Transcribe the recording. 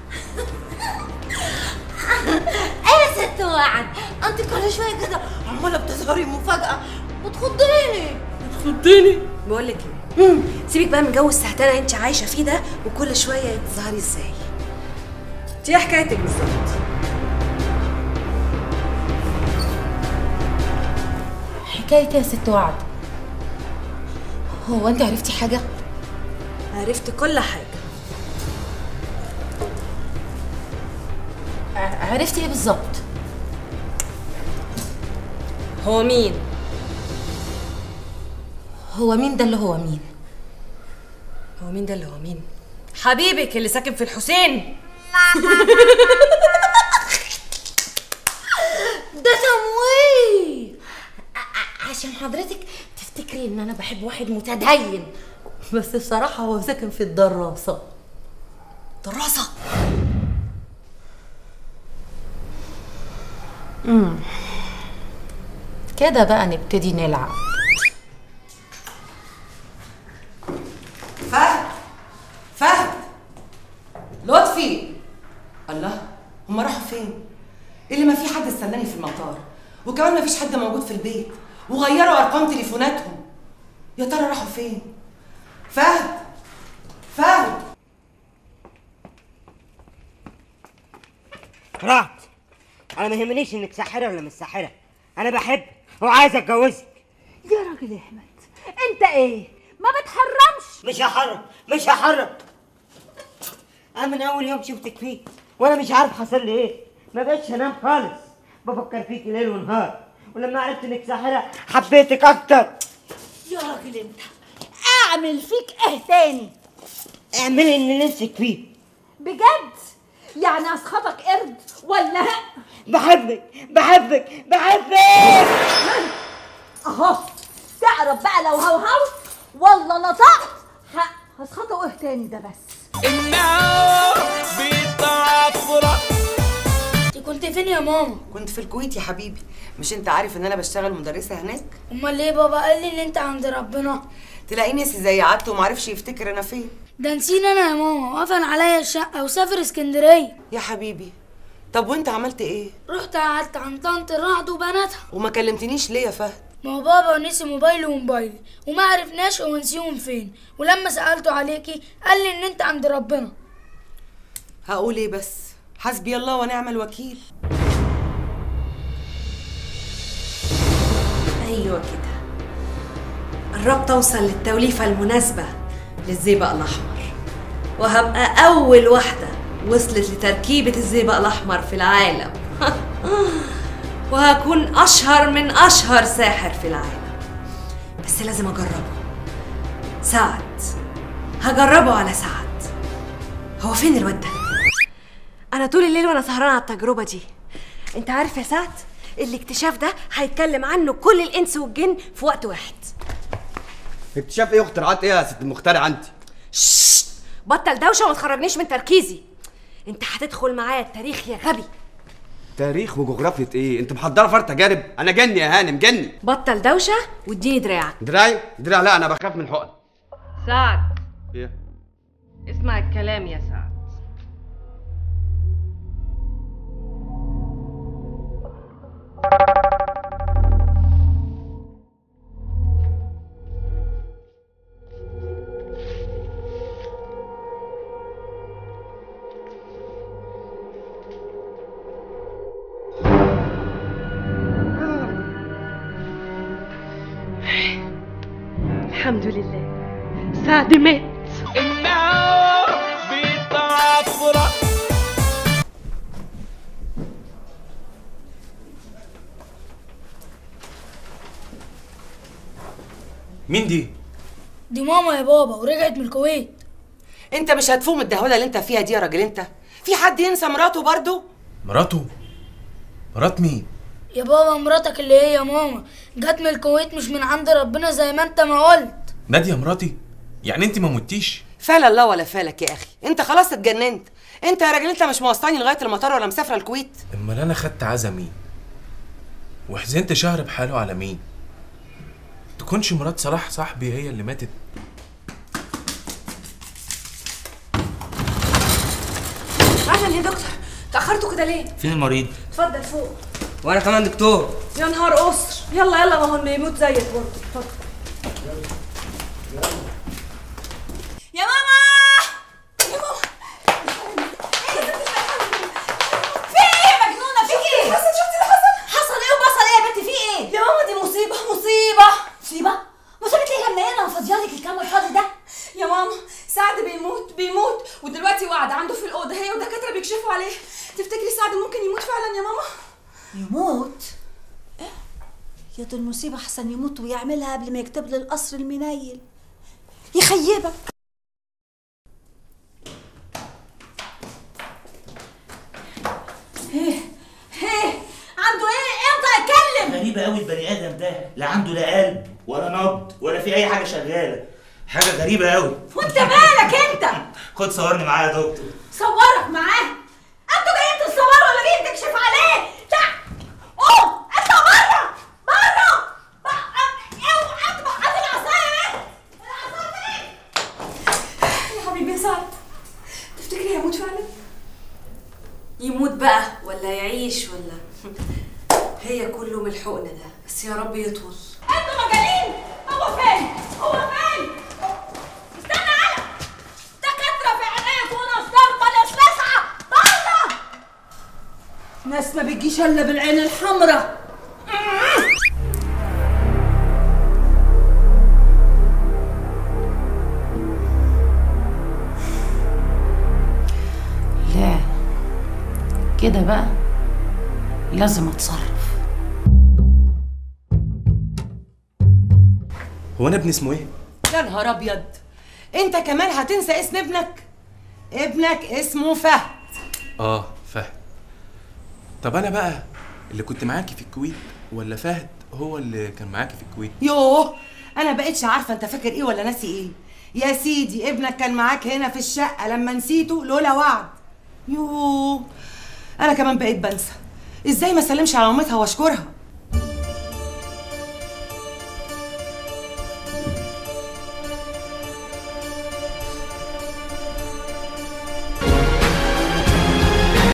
ايه يا ست وعد انت كل شويه كده عماله بتظهري مفاجاه وتخضريني صدقني بقول لك ايه سيبك بقى من جو السهتانه اللي انت عايشه فيه ده وكل شويه تظهري ازاي دي إيه حكايتك بالظبط حكايه يا ست وعد هو انت عرفتي حاجه عرفت كل حاجه ع- عرفتي ايه بالظبط هو مين هو مين ده اللي هو مين هو مين ده اللي هو مين حبيبك اللي ساكن في الحسين ده تمويه ع- ع- عشان حضرتك تفتكري ان انا بحب واحد متدين بس الصراحه هو ساكن في الدراسه دراسه كده بقى نبتدي نلعب فهد فهد لطفي الله هما راحوا فين؟ اللي ما في حد استناني في المطار وكمان ما فيش حد موجود في البيت وغيروا ارقام تليفوناتهم يا ترى راحوا فين؟ فهد فهد رعد انا ما يهمنيش انك ساحره ولا مش ساحره انا بحبك وعايز اتجوزك يا راجل احمد انت ايه ما بتحرمش مش هحرم مش هحرم انا من اول يوم شفتك فيه وانا مش عارف حصل لي ايه ما بقتش انام خالص بفكر فيكي ليل ونهار ولما عرفت انك ساحره حبيتك اكتر يا راجل انت اعمل فيك ايه تاني اعملي اللي نفسك فيه بجد يعني اسخطك قرد ولا بحبك بحبك بحبك اهو تعرف بقى لو هوهوت والله نطقت ه- هسخطه ايه تاني ده بس انت كنت فين يا ماما كنت في الكويت يا حبيبي مش انت عارف ان انا بشتغل مدرسه هناك امال ليه بابا قال لي ان انت عند ربنا تلاقيني نسي زي عادته ومعرفش يفتكر انا فين ده نسينا انا يا ماما وقفل عليا الشقه وسافر اسكندريه يا حبيبي طب وانت عملت ايه رحت قعدت عند طنط الرعد وبناتها وما كلمتنيش ليه يا فهد ما هو بابا نسي موبايلي وموبايلي وما عرفناش هو نسيهم فين ولما سالته عليكي قال لي ان انت عند ربنا هقول ايه بس حسبي الله ونعم الوكيل ايوه كده قربت اوصل للتوليفه المناسبه للزئبق الاحمر وهبقى اول واحده وصلت لتركيبه الزئبق الاحمر في العالم وهكون اشهر من اشهر ساحر في العالم بس لازم اجربه سعد هجربه على سعد هو فين الواد ده انا طول الليل وانا سهرانه على التجربه دي انت عارف يا سعد الاكتشاف ده هيتكلم عنه كل الانس والجن في وقت واحد اكتشاف ايه واختراعات ايه يا ست المخترعه انت ششت بطل دوشه وما تخرجنيش من تركيزي انت هتدخل معايا التاريخ يا غبي تاريخ وجغرافيا ايه انت محضره فرق تجارب انا جني يا هانم جني بطل دوشه واديني دراعك دراعي دراع لا انا بخاف من الحقن سعد ايه اسمع الكلام يا سعد الحمد لله سعد مات مين دي؟ دي ماما يا بابا ورجعت من الكويت انت مش هتفوم الدهوله اللي انت فيها دي يا راجل انت في حد ينسى مراته برضه مراته؟ مرات مين؟ يا بابا مراتك اللي هي ماما جت من الكويت مش من عند ربنا زي ما انت ما قلت نادية مراتي؟ يعني انت ما متيش؟ فلا الله ولا فالك يا اخي انت خلاص اتجننت انت يا راجل انت مش موصلني لغايه المطار ولا مسافره الكويت امال انا خدت عزا مين؟ وحزنت شهر بحاله على مين؟ تكونش مرات صلاح صاحبي هي اللي ماتت راح اهلا يا دكتور تاخرتوا كده ليه فين المريض اتفضل فوق وانا كمان دكتور يا نهار قصر يلا يلا ما هو اللي يموت زيك برضه اتفضل يا ماما يا ماما في ايه يا مجنونه في ايه حصل شفتي اللي حصل حصل ايه وبصل ايه يا بنتي في ايه يا ماما دي مصيبه مصيبه مصيبه مصيبه ايه لما انا وفاضيالك الكام الفاضي ده يا ماما سعد بيموت بيموت ودلوقتي وعد عنده في الاوضه هي والدكاتره بيكشفوا عليه تفتكري سعد ممكن يموت فعلا يا ماما يموت إيه؟ يا دي المصيبه احسن يموت ويعملها قبل ما يكتب لي القصر المنيل يخيبك ايه ايه عنده ايه امتى اتكلم غريبة قوي البني آدم ده لا عنده لا قلب ولا نبض ولا في أي حاجة شغالة حاجة غريبة قوي وانت مالك انت خد صورني معايا يا دكتور صورك معاه انتوا جايين تصوروا ولا جايين تكشف عليه تع قوم اطلع بره بره اوعى توقف العصايه ايه العصايه ايه يا حبيبي يا سعد تفتكري هيموت فعلا يموت بقى ولا يعيش ولا هي كله من الحقن ده بس يا رب يطول انتوا مجانين هو فين هو فين استنى على دكاتره في عينيك وناس ضربه ناس لسعه بره ناس ما بتجيش الا بالعين الحمراء لا كده بقى لازم اتصرف هو انا ابني اسمه ايه يا نهار ابيض انت كمان هتنسى اسم ابنك ابنك اسمه فهد اه فهد طب انا بقى اللي كنت معاكي في الكويت ولا فهد هو اللي كان معاكي في الكويت يوه انا بقيتش عارفه انت فاكر ايه ولا ناسي ايه يا سيدي ابنك كان معاك هنا في الشقه لما نسيته لولا وعد يوه انا كمان بقيت بنسى ازاي ما سلمش على مامتها واشكرها